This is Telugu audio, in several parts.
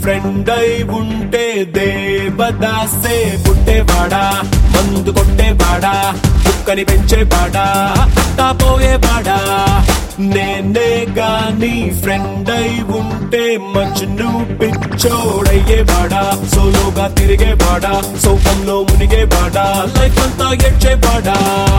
ఫ్రెండ్ అయి ఉంటే దేవదాసే పుట్టేవాడా మందు కొట్టేవాడా కుక్కని పెంచేవాడా అట్టా పోయేవాడా నేనే గాని ఫ్రెండ్ అయి ఉంటే మజ్ను పిచ్చోడయ్యేవాడా సోలోగా తిరిగేవాడా సోకంలో మునిగేవాడా లైఫ్ అంతా ఎడ్చేవాడా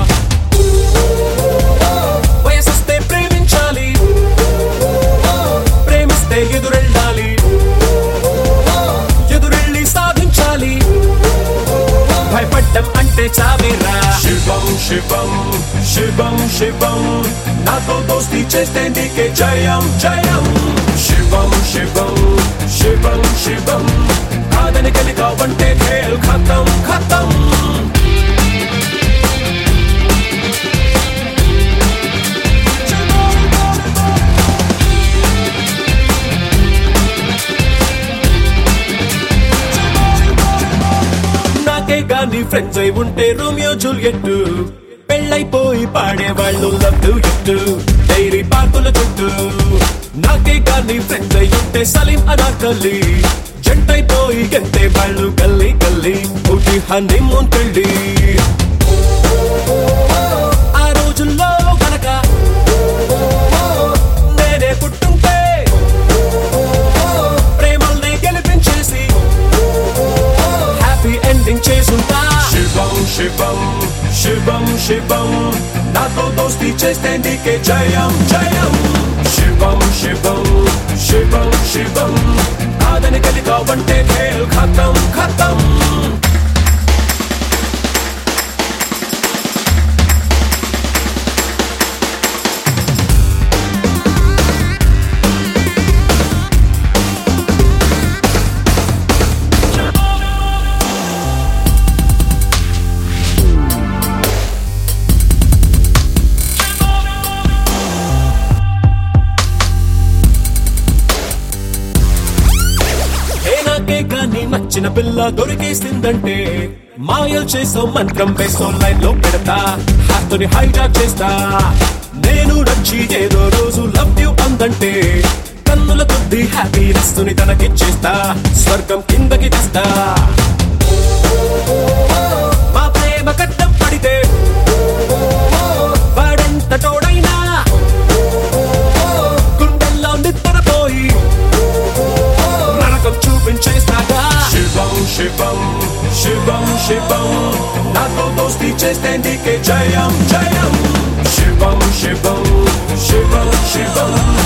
వయసొస్తే ప్రేమించాలి ప్రేమిస్తే ఎదురెళ్ళాలి ఎదురెళ్ళి సాధించాలి భయపడ్డం అంటే చావేరా శివం శివం శివం శివం నాతో దోస్తి చేస్తే నీకే జయం జయం శివం శివం శివం శివం కాదని కలిగావంటే ఖేల్ ఖతం ఖతం నాకే గాని ఫ్రెండ్స్ అయి ఉంటే రోమియో జూలియట్ పెళ్ళైపోయి పాడేవాళ్ళు లవ్ ఎట్టు డైరీ పార్కుల చుట్టూ నాకే గాని ఫ్రెండ్స్ అయి ఉంటే సలీం అనాకలి జంటైపోయి గంటే వాళ్ళు గల్లీ గల్లీ ఒకటి హనీమూన్ పెళ్ళి ఆ రోజుల్లో కనుక నేనే పుట్టుంటే ప్రేమల్ని గెలిపించేసి హ్యాపీ ఎండింగ్ చేసుంటా శివం శివం శివం శివం నాతో దోస్తి చేస్తే నీకే జయం జయం శివం శివం శివం శివం కాదని కలిగావంటే ఖేల్ ఖతం ఖతం ఏ నాకే కానీ నచ్చిన పిల్ల దొరికేసిందంటే మాయలు చేసో మంత్రం వేసో లైన్ లో పెడతా హార్ట్ని హైజాక్ చేస్తా నేను నచ్చి ఏదో రోజు లవ్ యూ అందంటే కన్నుల కొద్ది హ్యాపీనెస్ ని తనకిచ్చేస్తా స్వర్గం కిందకి తెస్తా మా ప్రేమ కట్టం పడితే వాడెంత తోడైనా గుండెల్లో నిద్రపోయి నరకం చూపించేస్తాగా శివం శివం శివం శివం నాతో దోస్తి చేస్తే నీకే జయం జయం శివం శివం శివం శివం